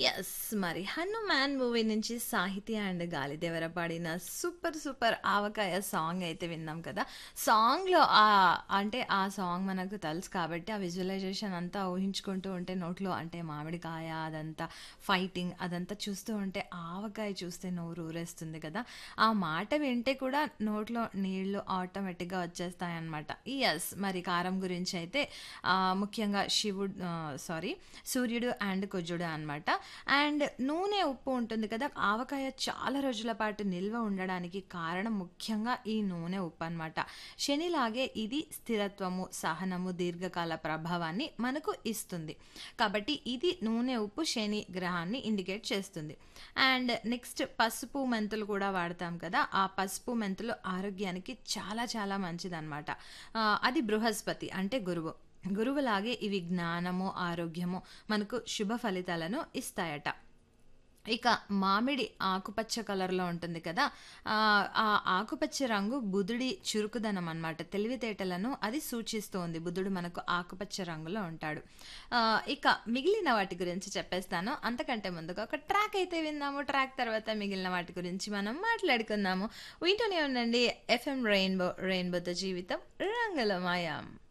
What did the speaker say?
Yes. మరి 'Hanuman' movie నుంచి సాహితీ అండ్ గాలిదేవర పాడిన సూపర్ సూపర్ ఆవకాయ సాంగ్ అయితే విన్నాం కదా! సాంగ్‌లో ఆహ్, అంటే ఆ సాంగ్ మనకు తెలుసు కాబట్టి ఆ విజువలైజేషన్ అంతా ఊహించుకుంటూ ఉంటే నోట్లో అంటే మామిడికాయ అదంతా ఫైటింగ్ అదంతా చూస్తూ ఉంటే ఆవకాయ చూస్తే నోరు ఊరేస్తుంది కదా! ఆ మాట వింటే కూడా నోట్లో నీళ్లు ఆటోమేటిక్‌గా వచ్చేస్తాయన్నమాట. యెస్. మరి కారం గురించి అయితే ఆహ్, ముఖ్యంగా శివుడు ఆహ్, సారీ సూర్యుడు అండ్ కుజుడు అన్నమాట. అండ్ నూనె, ఉప్పు ఉంటుంది కదా! ఆవకాయ చాలా రోజుల పాటు నిల్వ ఉండడానికి కారణం ముఖ్యంగా ఈ నూనె, ఉప్పు అన్నమాట. శనిలాగే ఇది స్థిరత్వము, సహనము, దీర్ఘకాల ప్రభావాన్ని మనకు ఇస్తుంది. కాబట్టి ఇది నూనె, ఉప్పు శని గ్రహాన్ని ఇండికేట్ చేస్తుంది. అండ్ నెక్స్ట్ పసుపు, మెంతులు కూడా వాడతాం కదా! ఆ పసుపు, మెంతులు ఆరోగ్యానికి చాలా చాలా మంచిదన్నమాట. ఆహ్, అది బృహస్పతి అంటే గురువు. గురువులాగే ఇవి జ్ఞానము, ఆరోగ్యము మనకు శుభ ఫలితాలను ఇస్తాయట. ఇక మామిడి ఆకుపచ్చ కలర్‌లో ఉంటుంది కదా! ఆహ్, ఆ ఆకుపచ్చ రంగు బుధుడి చురుకుదనం అన్నమాట. తెలివితేటలను అది సూచిస్తోంది. బుధుడు మనకు ఆకుపచ్చ రంగులో ఉంటాడు. ఆహ్, ఇక మిగిలిన వాటి గురించి చెప్పేస్తాను. అంతకంటే ముందుగా ఒక ట్రాక్ అయితే విందాము. ట్రాక్ తర్వాత మిగిలిన వాటి గురించి మనం మాట్లాడుకుందాము. వింటూనే ఉండండి ఎఫ్ఎం రెయిన్బో రెయిన్బోతో జీవితం రంగులమయం.